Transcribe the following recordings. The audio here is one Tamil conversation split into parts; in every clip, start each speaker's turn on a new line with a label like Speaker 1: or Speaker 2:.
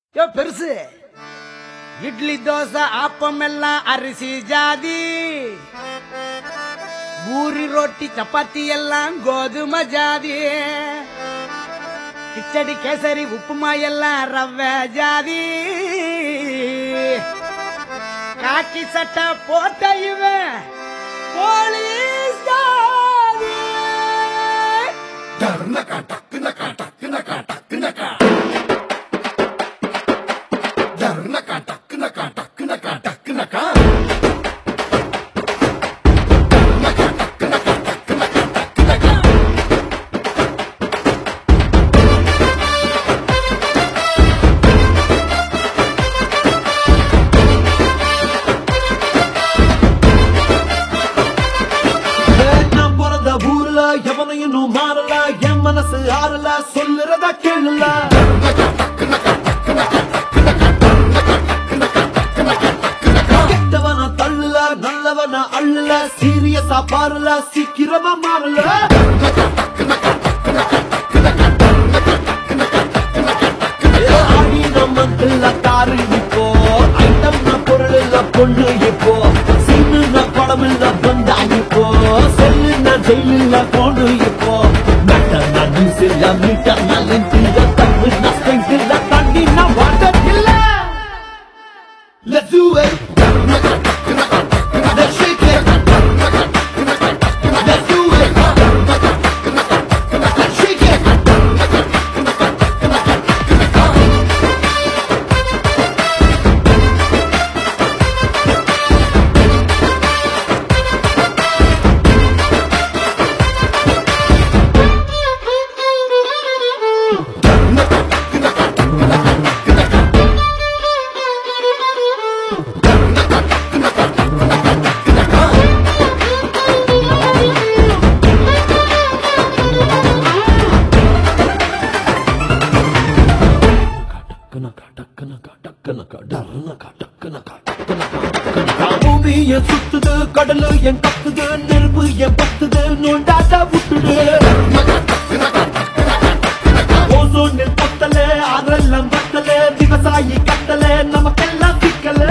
Speaker 1: யோ பெருசு இட்லி தோசை ஆப்பம் எல்லாம் அரிசி ஜாதி பூரி ரொட்டி சப்பாத்தி எல்லாம் கோதுமை ஜாதி கிச்சடி கேசரி உப்புமா எல்லாம் ரவை ஜாதி காக்கி சட்டை போட்ட இவன் போலீஸ் ஜாதி
Speaker 2: நான் பிறந்த ஊர்ல எவனையும் இன்னும் மாறல என் மனசு ஆறல சொல்லுறத கேளல கெட்டவன தள்ளல நல்லவன அள்ளல சீரியஸா பாருல சீக்கிரமா மாறல ஆடி நம்ம காரு இப்போ ஐட்டம் பொருள் இல்ல பொண்ணு இப்போ சீனு படம் இல்ல வந்தா இப்போ செல்லு நான் ஜெயில போனு இப்போ மெட்ட நான் நியூஸ் இல்ல மீட்டர் நான் லென்த் இல்ல தப்பு நான் ஸ்ட்ரென்த் இல்ல தண்ணி நான் வாட்டர் இல்ல Let's do it. Let's shake it. Let's do it. Let's shake it. பூமிய சுத்துது கடலு என் கத்துது நெருப்பு என் பத்துது நோண்டாத விட்டுடு ஓசோனில் பத்தல அதெல்லாம் பத்தல விவசாயி கத்தல நமக்கெல்லாம் சிக்கல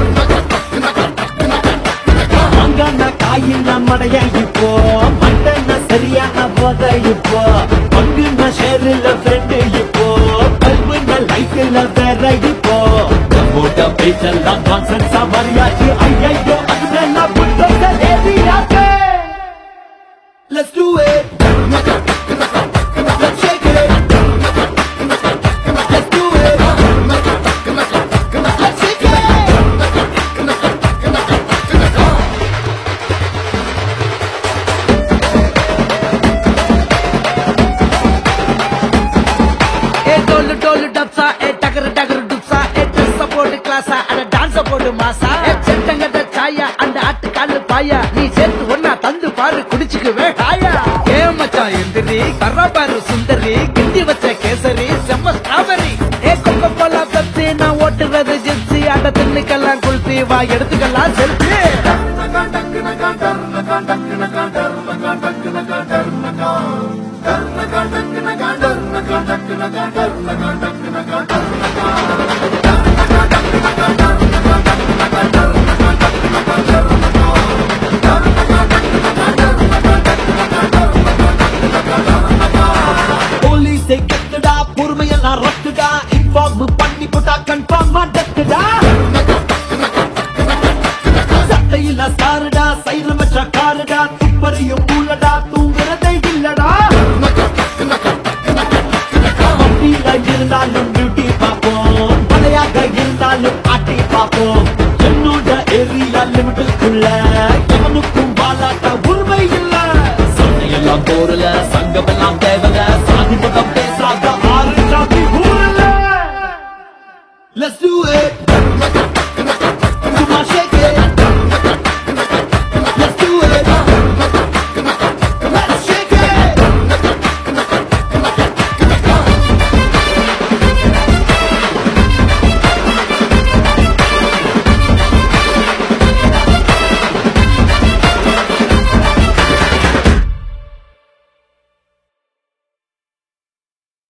Speaker 2: அங்கான காயின மடைய இப்போ மண்டன சரியான போத இப்போ பங்குன ஷேர்ல ஃப்ரெண்டு இப்போ கல்புன லைஃப்ல வேற இப்போ நம்மோட பேச்செல்லாம் கான்சன்ஸா மரியாச்சு ஐயோ அதுலாம் புட்டோட ஏரியாக்கு Let's do it. Let's shake it. Let's do it. Let's shake it.
Speaker 1: ஏ டோலு டோலு டப்ஸா ஏ டகரு டகரு டுப்ஸா ஏ ட்ரெஸ் போட்டு கிளாஸா அட டான்ஸ் போட்டு மாசா ஏ செட்டங்கட்ட சாயா அந்த ஆட்டு காலு பாயா நீ சேர்த்து ஒன்னா தந்து பாரு குடிச்சுக்குவே காயா ஏ மச்சான் எந்திரி கர்ரா பாரு சுந்தரி கிண்டி வச்ச கேசரி செம்ம ஸ்ட்ராபெரி ஏ கொக்கோ கோலா பெப்சி நான் ஓட்டுறது ஜெப்சி அட தின்னுக்கெல்லாம் குல்பி வா எடுத்துக்கலாம் செல்ஃபி
Speaker 2: போலீஸை கத்துடா பொறுமையெல்லாம் ரத்துடா இன்ஃபார்ம் பண்ணி போட்டா கன்ஃபார்ம் டக்குடா சட்டையில சாருடா சைல மச்ச காருடா துப்பறியும் பூலடா தூங்குறதே இல்லடா வண்டியில இருந்தாலும் பியூட்டி பார்ப்போம் மலையாக இருந்தாலும் ஆட்டி பார்ப்போம் என்னோட ஏரியா லிமிட்டுக்குள்ள எவனுக்கும் வாலாட்ட உரிமை இல்ல சண்டையெல்லாம் போரல சங்கமெல்லாம் தேவல சாதி பக்கம் பேசாத ஆறு சாதி ஊரல Let's do it.